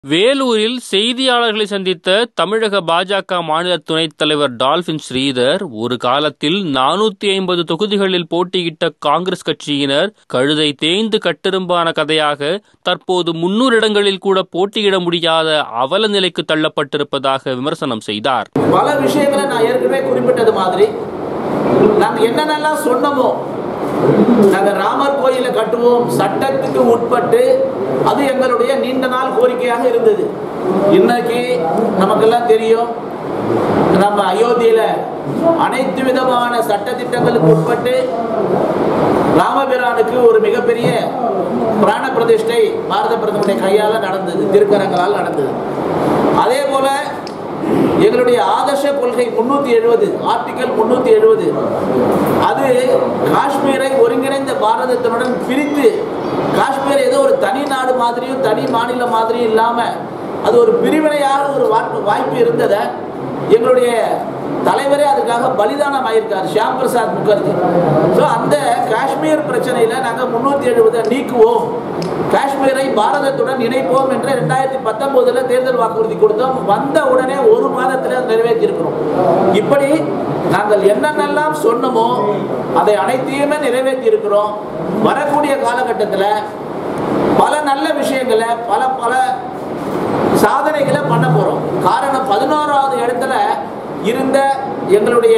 வேலூரில் செய்தியாளர்களை சந்தித்த தமிழக பாஜக மாநில துணைத் தலைவர் டால்பின் ஸ்ரீதர் ஒரு காலத்தில் நானூத்தி ஐம்பது தொகுதிகளில் போட்டியிட்ட காங்கிரஸ் கட்சியினர் கழுதை தேய்ந்து கட்டெரும்பான கதையாக தற்போது முன்னூறு இடங்களில் கூட போட்டியிட முடியாத அவல நிலைக்கு தள்ளப்பட்டிருப்பதாக விமர்சனம் செய்தார் பல விஷயங்களை நான் ஏற்கனவே குறிப்பிட்டது மாதிரி நாங்கள் என்னென்னலாம் சொன்னோமோ நாங்கள் ராமர் கோயிலை கட்டுவோம் சட்டத்துக்கு உட்பட்டு அது எங்களுடைய நீண்ட நாள் கோரிக்கையாக இருந்தது இன்னைக்கு நமக்கெல்லாம் தெரியும் நம்ம அயோத்தியில அனைத்து விதமான சட்ட திட்டங்களுக்கு உட்பட்டு ராமபிரானுக்கு ஒரு மிகப்பெரிய பிராண பிரதிஷ்டை பாரத பிரதமருடைய கையால் நடந்தது திருக்கரங்களால் நடந்தது அதே போல எங்களுடைய ஆதர்ஷ கொள்கை முன்னூத்தி எழுபது ஆர்டிகல் முன்னூத்தி எழுபது அது காஷ்மீரை ஒருங்கிணைந்த பாரதத்தினுடன் பிரித்து காஷ்மீர் ஏதோ ஒரு தனி நாடு மாதிரியும் தனி மாநிலம் மாதிரியும் இல்லாம அது ஒரு பிரிவினையாக ஒரு வாய்ப்பு வாய்ப்பு இருந்ததை எங்களுடைய தலைவரே அதுக்காக பலிதானம் ஆயிருக்கார் ஷியாம் பிரசாத் முகர்ஜி ஸோ அந்த காஷ்மீர் பிரச்சனையில நாங்கள் முன்னூத்தி எழுபதை நீக்குவோம் காஷ்மீரை பாரதத்துடன் இணைப்போம் என்ற ரெண்டாயிரத்தி பத்தொன்பதுல தேர்தல் வாக்குறுதி கொடுத்தோம் வந்த உடனே ஒரு மாதத்தில் நிறைவேற்றி இருக்கிறோம் இப்படி நாங்கள் என்னென்னலாம் சொன்னோமோ அதை அனைத்தையுமே நிறைவேற்றி இருக்கிறோம் வரக்கூடிய காலகட்டத்தில் பல நல்ல விஷயங்களை பல பல சாதனைகளை பண்ண போறோம் காரணம் பதினோராவது இடத்துல இருந்த எங்களுடைய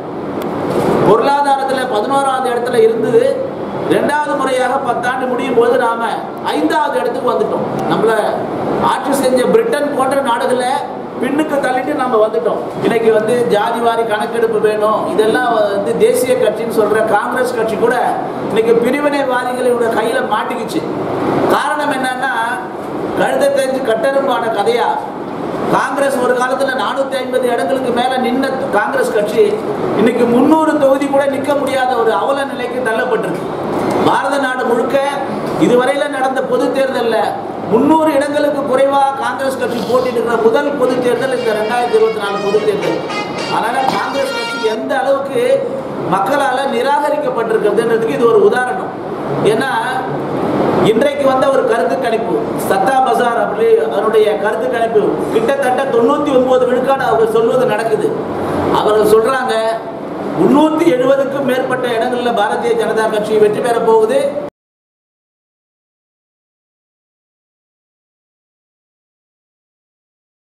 பொருளாதாரத்தில் பதினோராவது இடத்துல இருந்தது ரெண்டாவது முறையாக பத்தாண்டு முடியும் போது நாம ஐந்தாவது இடத்துக்கு வந்துட்டோம் நம்மள ஆட்சி செஞ்ச பிரிட்டன் போன்ற நாடுகளில் பின்னுக்கு தள்ளிட்டு நம்ம வந்துட்டோம் இன்னைக்கு வந்து ஜாதிவாரி கணக்கெடுப்பு வேணும் இதெல்லாம் வந்து தேசிய கட்சின்னு சொல்ற காங்கிரஸ் கட்சி கூட இன்னைக்கு பிரிவினைவாதிகளோட கையில மாட்டிக்கிச்சு காரணம் என்னன்னா கழுத தெரிஞ்சு கட்டெரும்பான கதையா காங்கிரஸ் ஒரு காலத்துல நானூத்தி ஐம்பது இடங்களுக்கு மேல நின்ன காங்கிரஸ் கட்சி இன்னைக்கு முன்னூறு தொகுதி கூட நிக்க முடியாத ஒரு அவல நிலைக்கு தள்ளப்பட்டிருக்கு பாரத நாடு முழுக்க இதுவரையில நடந்த பொது தேர்தல்ல முன்னூறு இடங்களுக்கு குறைவா காங்கிரஸ் கட்சி போட்டிட்டு முதல் பொது தேர்தல் இந்த ரெண்டாயிரத்தி இருபத்தி நாலு பொது தேர்தல் அதனால காங்கிரஸ் கட்சி எந்த அளவுக்கு மக்களால நிராகரிக்கப்பட்டிருக்கிறதுன்றதுக்கு இது ஒரு உதாரணம் ஏன்னா இன்றைக்கு வந்த ஒரு கருத்து கணிப்பு சத்தா பசார் அப்படி அதனுடைய கருத்து கணிப்பு கிட்டத்தட்ட தொண்ணூத்தி ஒன்பது விழுக்காடு அவங்க சொல்வது நடக்குது அவர்கள் சொல்றாங்க முன்னூத்தி எழுபதுக்கும் மேற்பட்ட இடங்கள்ல பாரதிய ஜனதா கட்சி வெற்றி பெற போகுது